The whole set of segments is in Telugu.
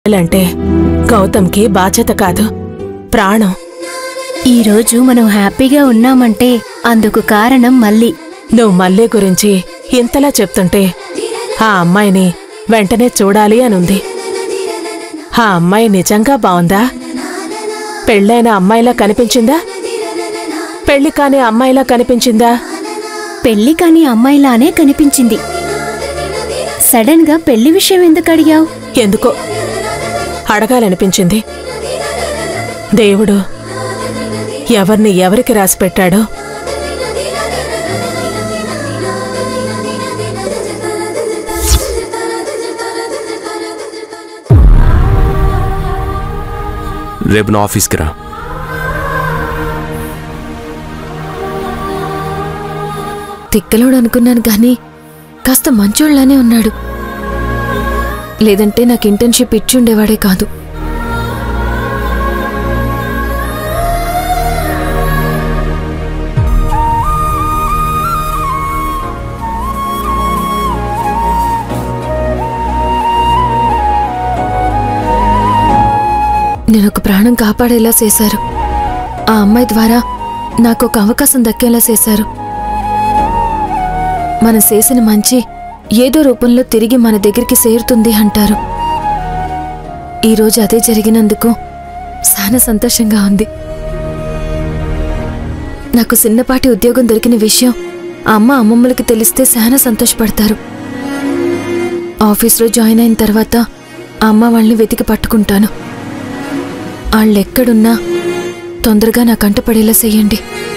అంటే గౌతమ్కి బాధ్యత కాదు ప్రాణం ఈరోజు మనం హ్యాపీగా ఉన్నామంటే అందుకు కారణం మళ్ళీ నువ్వు మల్లె గురించి ఇంతలా చెప్తుంటే ఆ అమ్మాయిని వెంటనే చూడాలి అనుంది ఆ అమ్మాయి నిజంగా బావుందా పెళ్ళైన అమ్మాయిలా కనిపించిందా పెళ్లి కాని అమ్మాయిలా కనిపించిందా పెళ్లి కాని అమ్మాయిలానే కనిపించింది సడన్ గా పెళ్లి విషయం ఎందుకు అడిగావు ఎందుకో అడగాలనిపించింది దేవుడు ఎవరిని ఎవరికి రాసి పెట్టాడో రేపు నా ఆఫీస్కి రా తిక్కలోడు అనుకున్నాను కానీ కాస్త మంచోళ్లానే ఉన్నాడు లేదంటే నాకు ఇంటర్న్షిప్ ఇచ్చుండేవాడే కాదు నేను ఒక ప్రాణం కాపాడేలా చేశారు ఆ అమ్మాయి ద్వారా నాకు ఒక అవకాశం దక్కేలా చేశారు మనం చేసిన మంచి ఏదో రూపంలో తిరిగి మన దగ్గరికి చేరుతుంది అంటారు ఈరోజు అదే జరిగినందుకు చాలా సంతోషంగా ఉంది నాకు చిన్నపాటి ఉద్యోగం దొరికిన విషయం ఆ అమ్మ అమ్మమ్మలకి తెలిస్తే చాలా సంతోషపడతారు ఆఫీస్లో జాయిన్ అయిన తర్వాత ఆ అమ్మ వాళ్ళని వెతికి పట్టుకుంటాను వాళ్ళెక్కడున్నా తొందరగా నా కంట పడేలా చెయ్యండి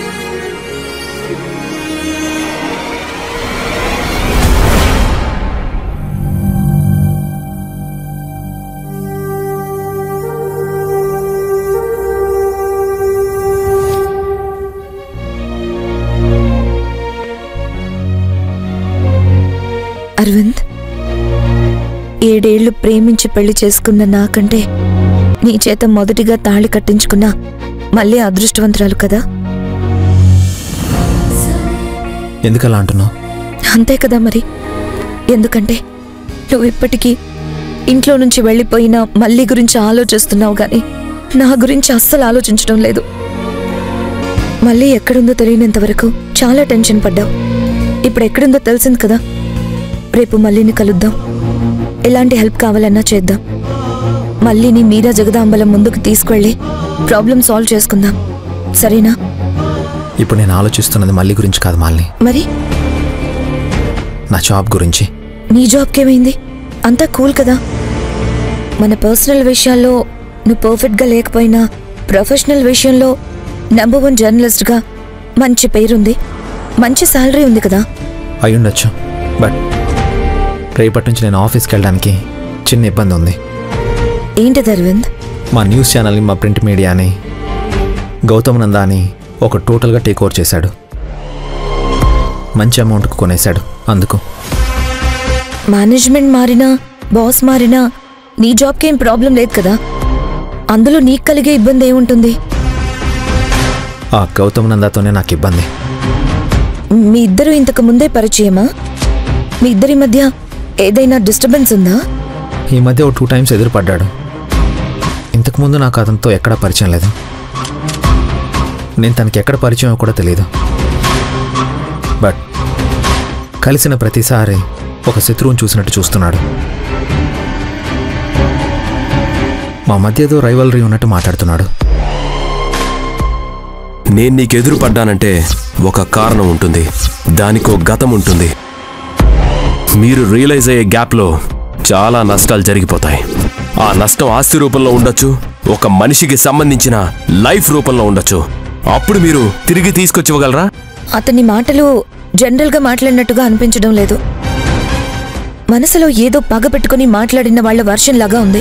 అరవింద్ ఏడేళ్లు ప్రేమించి పెళ్లి చేసుకున్న నాకంటే నీ చేత మొదటిగా తాళి కట్టించుకున్న మళ్ళీ అదృష్టవంతురాలు కదా ఎందుకలా అంటున్నావు అంతే కదా మరి ఎందుకంటే నువ్వు ఇప్పటికీ ఇంట్లో నుంచి వెళ్ళిపోయిన మళ్ళీ గురించి ఆలోచిస్తున్నావు గాని నా గురించి అస్సలు ఆలోచించడం లేదు మళ్ళీ ఎక్కడుందో తెలియనంత వరకు చాలా టెన్షన్ పడ్డావు ఇప్పుడు ఎక్కడుందో తెలిసింది కదా రేపు మళ్ళీని కలుద్దాం ఎలాంటి హెల్ప్ కావాలన్నా చేద్దాం మళ్ళీని మీరా జగదాంబలం ముందుకు తీసుకెళ్ళి ప్రాబ్లం సాల్వ్ చేసుకుందాం సరేనా ఇప్పుడు నేను ఆలోచిస్తున్నది మళ్ళీ గురించి కాదు మాలిని మరి నా జాబ్ గురించి నీ జాబ్కి ఏమైంది అంతా కూల్ కదా మన పర్సనల్ విషయాల్లో నువ్వు పర్ఫెక్ట్గా లేకపోయినా ప్రొఫెషనల్ విషయంలో నెంబర్ వన్ జర్నలిస్ట్గా మంచి పేరుంది మంచి శాలరీ ఉంది కదా అయి ఉండొచ్చు బట్ రేపటి నుంచి నేను ఆఫీస్కి వెళ్ళడానికి చిన్న ఇబ్బంది ఉంది ఏంటిది అరవింద్ మా న్యూస్ ఛానల్ని మా ప్రింట్ మీడియాని గౌతమ్ నందా అని ఒక టోటల్గా టేక్ ఓవర్ చేశాడు మంచి అమౌంట్కి కొనేశాడు అందుకు మేనేజ్మెంట్ మారినా బాస్ మారినా నీ జాబ్కి ఏం ప్రాబ్లం లేదు కదా అందులో నీకు కలిగే ఇబ్బంది ఏముంటుంది ఆ గౌతమ్ నందాతోనే నాకు ఇబ్బంది మీ ఇద్దరు ఇంతకు ముందే పరిచయమా మీ ఇద్దరి మధ్య ఏదైనా డిస్టర్బెన్స్ ఉందా ఈ మధ్య ఓ టూ టైమ్స్ ఎదురుపడ్డాడు ఇంతకుముందు నాకు అతనితో ఎక్కడా పరిచయం లేదు నేను తనకి ఎక్కడ పరిచయం కూడా తెలియదు బట్ కలిసిన ప్రతిసారి ఒక శత్రువుని చూసినట్టు చూస్తున్నాడు మా మధ్య ఏదో రైవలరీ ఉన్నట్టు మాట్లాడుతున్నాడు నేను నీకు ఎదురు పడ్డానంటే ఒక కారణం ఉంటుంది దానికో గతం ఉంటుంది మీరు రియలైజ్ అయ్యే గ్యాప్లో చాలా నష్టాలు జరిగిపోతాయి ఆ నష్టం ఆస్తి రూపంలో ఉండొచ్చు ఒక మనిషికి సంబంధించిన లైఫ్ రూపంలో ఉండొచ్చు అప్పుడు మీరు తిరిగి తీసుకొచ్చివ్వగలరా అతని మాటలు జనరల్గా మాట్లాడినట్టుగా అనిపించడం లేదు మనసులో ఏదో పగ పెట్టుకుని మాట్లాడిన వాళ్ళ వర్షన్ లాగా ఉంది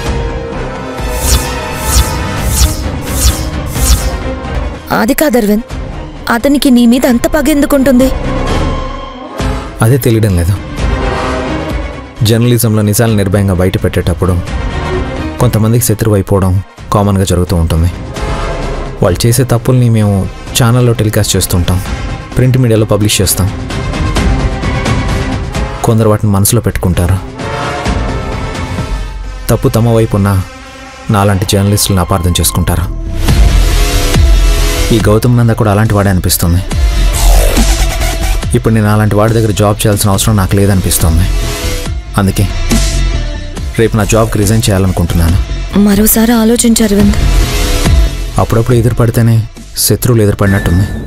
అది కాదు అరవింద్ అతనికి నీ మీద అంత పగ ఎందుకుంటుంది అదే తెలియడం లేదు జర్నలిజంలో నిజాలు నిర్భయంగా బయట పెట్టేటప్పుడు కొంతమందికి శత్రువు అయిపోవడం కామన్గా జరుగుతూ ఉంటుంది వాళ్ళు చేసే తప్పుల్ని మేము ఛానల్లో టెలికాస్ట్ చేస్తుంటాం ప్రింట్ మీడియాలో పబ్లిష్ చేస్తాం కొందరు వాటిని మనసులో పెట్టుకుంటారు తప్పు తమ వైపు ఉన్నా నాలాంటి జర్నలిస్టులను అపార్థం చేసుకుంటారు ఈ గౌతమ్ నంద కూడా అలాంటి వాడే అనిపిస్తుంది ఇప్పుడు నేను అలాంటి వాడి దగ్గర జాబ్ చేయాల్సిన అవసరం నాకు లేదనిపిస్తుంది అందుకే రేపు నా జాబ్కి రిజైన్ చేయాలనుకుంటున్నాను మరోసారి ఆలోచించు అరవింద్ అప్పుడప్పుడు ఎదురుపడితేనే శత్రువులు ఎదురుపడినట్టుంది